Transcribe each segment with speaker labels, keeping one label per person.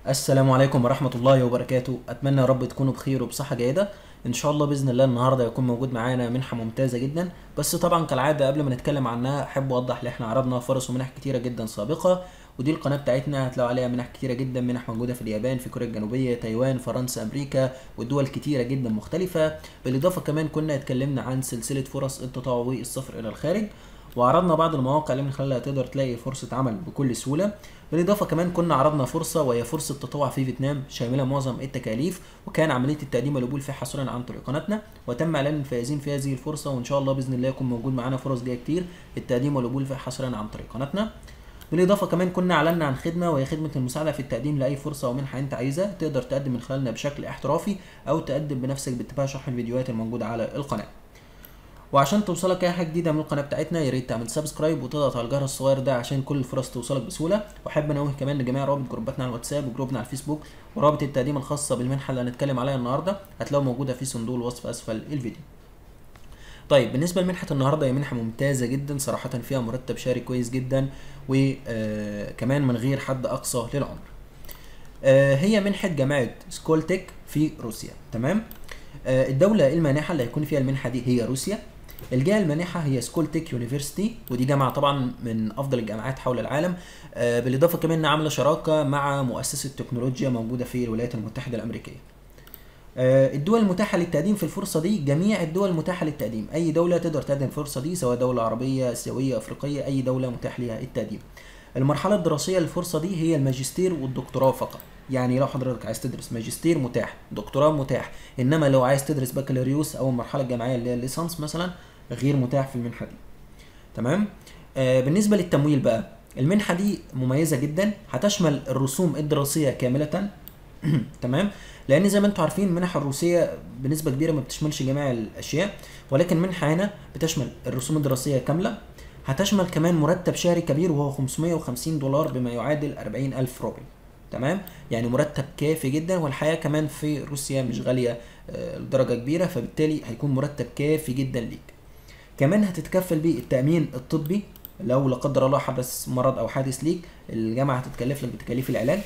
Speaker 1: السلام عليكم ورحمة الله وبركاته أتمنى يا رب تكونوا بخير وبصحة جيدة إن شاء الله بإذن الله النهاردة يكون موجود معانا منحة ممتازة جدا بس طبعا كالعادة قبل ما نتكلم عنها أحب أوضح إن إحنا عرضنا فرص ومنح كتيرة جدا سابقة ودي القناة بتاعتنا هتلاقوا عليها منح كتيرة جدا منح موجودة في اليابان في كوريا الجنوبية تايوان فرنسا أمريكا ودول كتيرة جدا مختلفة بالإضافة كمان كنا اتكلمنا عن سلسلة فرص التطوع والسفر إلى الخارج وعرضنا بعض المواقع اللي من خلالها تقدر تلاقي فرصة عمل بكل سهولة بالإضافة كمان كنا عرضنا فرصة وهي فرصة تطوع في فيتنام شاملة معظم التكاليف وكان عملية التقديم والقبول فيها حصريا عن طريق قناتنا وتم إعلان الفائزين في هذه الفرصة وإن شاء الله بإذن الله يكون موجود معانا فرص جاية كتير التقديم والقبول فيها حصريا عن طريق قناتنا بالإضافة كمان كنا أعلنا عن خدمة وهي خدمة المساعدة في التقديم لأي فرصة أو منحة أنت عايزها تقدر تقدم من خلالنا بشكل احترافي أو تقدم بنفسك باتباع شرح الفيديوهات الموجودة على القناة. وعشان توصلك اي حاجه جديده من القناه بتاعتنا يا ريت تعمل سبسكرايب وتضغط على الجرس الصغير ده عشان كل الفرص توصلك بسهوله واحب انوه كمان لجميع روابط جروباتنا على الواتساب وجروبنا على الفيسبوك ورابط التقديم الخاصه بالمنحه اللي هنتكلم عليها النهارده هتلاقوها موجوده في صندوق الوصف اسفل الفيديو طيب بالنسبه لمنحه النهارده هي منحه ممتازه جدا صراحه فيها مرتب شهري كويس جدا وكمان من غير حد اقصى للعمر آه، هي منحه جامعه سكولتك في روسيا تمام آه، الدوله المانحه اللي هيكون فيها المنحه دي هي روسيا الجهه المانحه هي سكولتك يونيفرسيتي ودي جامعه طبعا من افضل الجامعات حول العالم آه، بالاضافه كمان انها عامله شراكه مع مؤسسه تكنولوجيا موجوده في الولايات المتحده الامريكيه آه، الدول المتاحه للتقديم في الفرصه دي جميع الدول المتاحه للتقديم اي دوله تقدر تقدم الفرصه دي سواء دوله عربيه اسيويه افريقيه اي دوله متاح ليها التقديم المرحله الدراسيه للفرصه دي هي الماجستير والدكتوراه فقط يعني لو حضرتك عايز تدرس ماجستير متاح دكتوراه متاح انما لو عايز تدرس بكالوريوس او المرحله الجامعيه اللي هي الليسانس مثلا غير متاح في المنحه دي تمام آه بالنسبه للتمويل بقى المنحه دي مميزه جدا هتشمل الرسوم الدراسيه كامله تمام لان زي ما انتم عارفين المنح الروسيه بنسبه كبيره ما بتشملش جميع الاشياء ولكن منحه هنا بتشمل الرسوم الدراسيه كامله هتشمل كمان مرتب شهري كبير وهو 550 دولار بما يعادل 40 ألف روبل تمام يعني مرتب كافي جدا والحياة كمان في روسيا مش غالية آه، لدرجة كبيرة فبالتالي هيكون مرتب كافي جدا ليك كمان هتتكفل بيه التأمين الطبي لو لا قدر الله حدث مرض أو حادث ليك الجامعة هتتكلف لك بتكاليف العلاج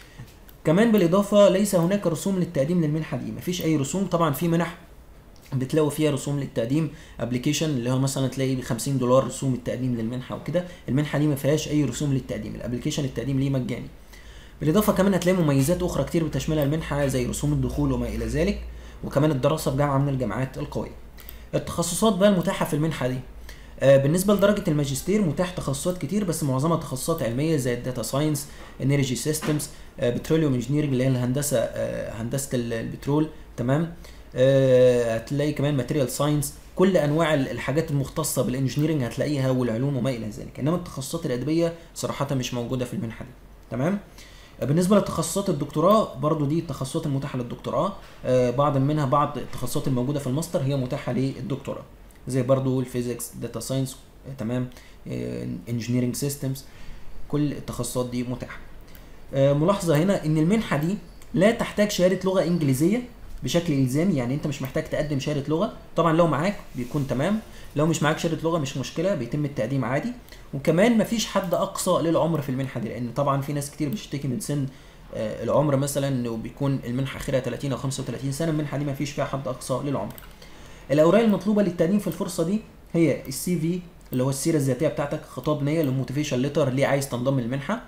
Speaker 1: كمان بالإضافة ليس هناك رسوم للتقديم للمنحة دي مفيش أي رسوم طبعا في منح بتلاقوا فيها رسوم للتقديم ابلكيشن اللي هو مثلا تلاقي ب 50 دولار رسوم التقديم للمنحه وكده المنحه دي ما فيهاش اي رسوم للتقديم الابلكيشن التقديم ليه مجاني بالاضافه كمان هتلاقي مميزات اخرى كتير بتشملها المنحه زي رسوم الدخول وما الى ذلك وكمان الدراسه في جامعه من الجامعات القويه التخصصات بقى المتاحه في المنحه دي آه، بالنسبه لدرجه الماجستير متاح تخصصات كتير بس معظمها تخصصات علميه زي الداتا ساينس انرجي سيستمز بتروليوم انجينيرنج اللي هي الهندسه آه، هندسه ال- البترول تمام آه، هتلاقي كمان ماتيريال ساينس كل انواع ال- الحاجات المختصه بالانجينيرنج هتلاقيها والعلوم وما الى ذلك انما التخصصات الادبيه صراحه مش موجوده في المنحه دي تمام بالنسبه لتخصصات الدكتوراه برضو دي التخصصات المتاحه للدكتوراه آه، بعض منها بعض التخصصات الموجوده في الماستر هي متاحه للدكتوراه زي برضو الفيزيكس داتا ساينس تمام انجينيرنج سيستمز كل التخصصات دي متاحه آه، ملاحظه هنا ان المنحه دي لا تحتاج شهاده لغه انجليزيه بشكل الزامي يعني انت مش محتاج تقدم شهاده لغه طبعا لو معاك بيكون تمام لو مش معاك شهاده لغه مش مشكله بيتم التقديم عادي وكمان مفيش حد اقصى للعمر في المنحه دي لان طبعا في ناس كتير بتشتكي من سن آه، العمر مثلا انه بيكون المنحه اخرها 30 او 35 سنه المنحه دي مفيش فيها حد اقصى للعمر الاوراق المطلوبه للتقديم في الفرصه دي هي السي في اللي هو السيره الذاتيه بتاعتك خطاب نيه الموتيفيشن ليتر ليه عايز تنضم للمنحه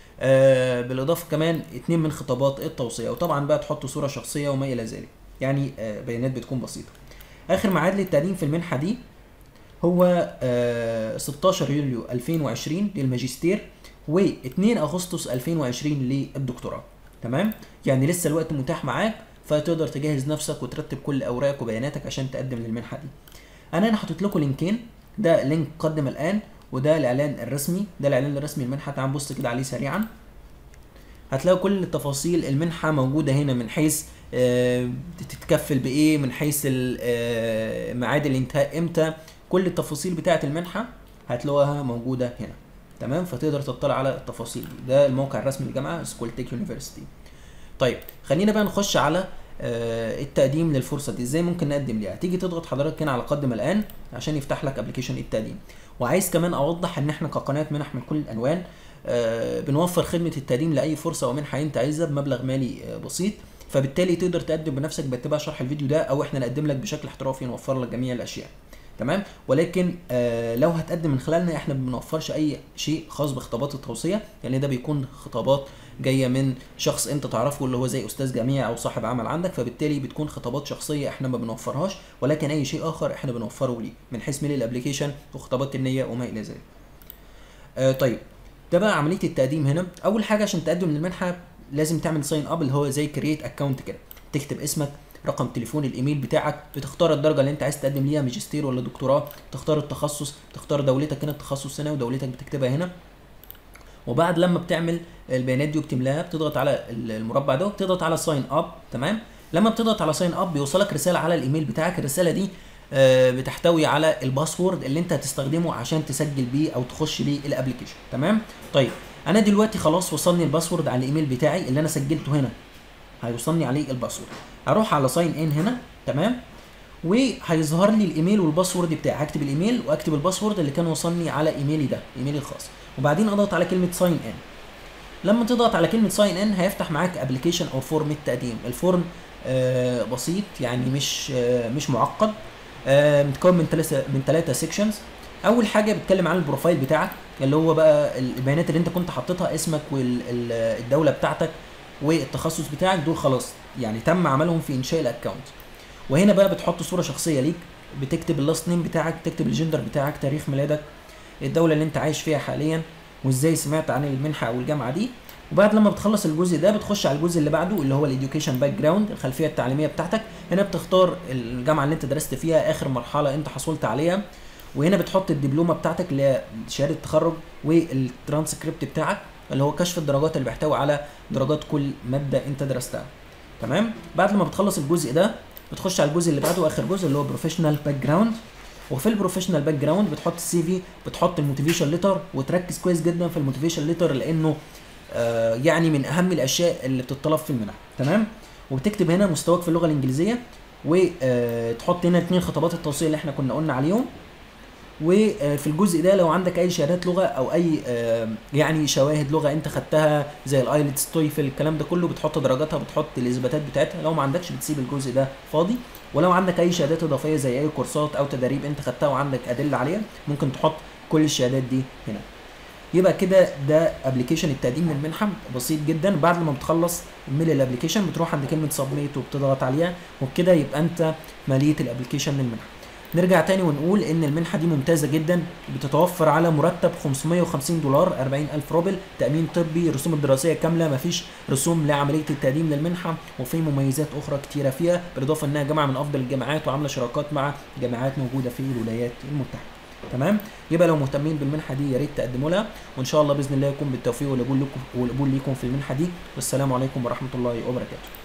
Speaker 1: آه بالاضافه كمان اتنين من خطابات التوصيه وطبعا بقى تحط صوره شخصيه وما الى ذلك يعني آه بيانات بتكون بسيطه اخر ميعاد للتقديم في المنحه دي هو آه 16 يوليو 2020 للماجستير و2 اغسطس 2020 للدكتوراه تمام يعني لسه الوقت متاح معاك فتقدر تجهز نفسك وترتب كل اوراقك وبياناتك عشان تقدم للمنحه دي انا هنا حاطط لكم لينكين ده لينك قدم الان وده الاعلان الرسمي ده الاعلان الرسمي للمنحه تعال نبص كده عليه سريعا هتلاقوا كل تفاصيل المنحه موجوده هنا من حيث آه، تتكفل بايه من حيث ال- آه، ميعاد الانتهاء امتى كل التفاصيل بتاعه المنحه هتلاقوها موجوده هنا تمام فتقدر تطلع على التفاصيل دي ده الموقع الرسمي للجامعه سكولتك يونيفرسيتي طيب خلينا بقى نخش على آه، التقديم للفرصه دي ازاي ممكن نقدم ليها تيجي تضغط حضرتك هنا على قدم الان عشان يفتح لك ابلكيشن التقديم وعايز كمان اوضح ان احنا كقناه منح من كل الالوان آه، بنوفر خدمه التقديم لاي فرصه او منحه انت عايزها بمبلغ مالي آه، بسيط فبالتالي تقدر تقدم بنفسك باتباع شرح الفيديو ده او احنا نقدم لك بشكل احترافي نوفر لك جميع الاشياء تمام ولكن آه لو هتقدم من خلالنا احنا ما بنوفرش اي شيء خاص بخطابات التوصيه يعني ده بيكون خطابات جايه من شخص انت تعرفه اللي هو زي استاذ جامعي او صاحب عمل عندك فبالتالي بتكون خطابات شخصيه احنا ما بنوفرهاش ولكن اي شيء اخر احنا بنوفره ليه من حيث ميل الابلكيشن وخطابات النيه وما الى ذلك آه طيب ده بقى عمليه التقديم هنا اول حاجه عشان تقدم للمنحه لازم تعمل ساين اب اللي هو زي كرييت اكونت كده تكتب اسمك رقم تليفون الايميل بتاعك بتختار الدرجه اللي انت عايز تقدم ليها ماجستير ولا دكتوراه تختار التخصص تختار دولتك هنا التخصص هنا ودولتك بتكتبها هنا وبعد لما بتعمل البيانات دي وبتملاها بتضغط على المربع ده وبتضغط على ساين اب تمام لما بتضغط على ساين اب بيوصلك رساله على الايميل بتاعك الرساله دي آه، بتحتوي على الباسورد اللي انت هتستخدمه عشان تسجل بيه او تخش بيه الابلكيشن تمام طيب انا دلوقتي خلاص وصلني الباسورد على الايميل بتاعي اللي انا سجلته هنا هيوصلني عليه الباسورد هروح على ساين ان هنا تمام وهيظهر لي الايميل والباسورد بتاعي هكتب الايميل واكتب الباسورد اللي كان وصلني على ايميلي ده ايميلي الخاص وبعدين اضغط على كلمه ساين ان لما تضغط على كلمه ساين ان هيفتح معاك ابلكيشن او فورم التقديم الفورم آه بسيط يعني مش آه مش معقد آه متكون من ثلاثه من ثلاثه سيكشنز اول حاجه بيتكلم عن البروفايل بتاعك اللي هو بقى البيانات اللي انت كنت حاططها اسمك والدوله بتاعتك والتخصص بتاعك دول خلاص يعني تم عملهم في انشاء الاكونت وهنا بقى بتحط صوره شخصيه ليك بتكتب اللاست نيم بتاعك تكتب الجندر بتاعك تاريخ ميلادك الدوله اللي انت عايش فيها حاليا وازاي سمعت عن المنحه او الجامعه دي وبعد لما بتخلص الجزء ده بتخش على الجزء اللي بعده اللي هو الاديوكيشن باك جراوند الخلفيه التعليميه بتاعتك هنا بتختار الجامعه اللي انت درست فيها اخر مرحله انت حصلت عليها وهنا بتحط الدبلومه بتاعتك اللي هي شهاده التخرج والترانسكريبت بتاعك اللي هو كشف الدرجات اللي بيحتوي على درجات كل ماده انت درستها تمام بعد لما بتخلص الجزء ده بتخش على الجزء اللي بعده اخر جزء اللي هو بروفيشنال باك جراوند وفي البروفيشنال باك جراوند بتحط السي في بتحط الموتيفيشن ليتر وتركز كويس جدا في الموتيفيشن ليتر لانه آه يعني من اهم الاشياء اللي بتطلب في المنح تمام وبتكتب هنا مستواك في اللغه الانجليزيه وتحط هنا اثنين خطابات التوصيه اللي احنا كنا قلنا عليهم وفي الجزء ده لو عندك اي شهادات لغه او اي يعني شواهد لغه انت خدتها زي الايلتس تويفل الكلام ده كله بتحط درجاتها بتحط الاثباتات بتاعتها لو ما عندكش بتسيب الجزء ده فاضي ولو عندك اي شهادات اضافيه زي اي كورسات او تدريب انت خدتها وعندك ادله عليها ممكن تحط كل الشهادات دي هنا يبقى كده ده ابلكيشن التقديم للمنحه بسيط جدا بعد ما بتخلص ميل الابلكيشن بتروح عند كلمه سبميت وبتضغط عليها وبكده يبقى انت ماليه الابلكيشن للمنحه نرجع تاني ونقول ان المنحه دي ممتازه جدا بتتوفر على مرتب 550 دولار 40 الف روبل تامين طبي رسوم الدراسيه كامله مفيش رسوم لعمليه التقديم للمنحه وفي مميزات اخرى كتيره فيها بالاضافه انها جامعه من افضل الجامعات وعامله شراكات مع جامعات موجوده في الولايات المتحده تمام يبقى لو مهتمين بالمنحه دي يا ريت تقدموا لها وان شاء الله باذن الله يكون بالتوفيق والقبول لكم والقبول ليكم في المنحه دي والسلام عليكم ورحمه الله وبركاته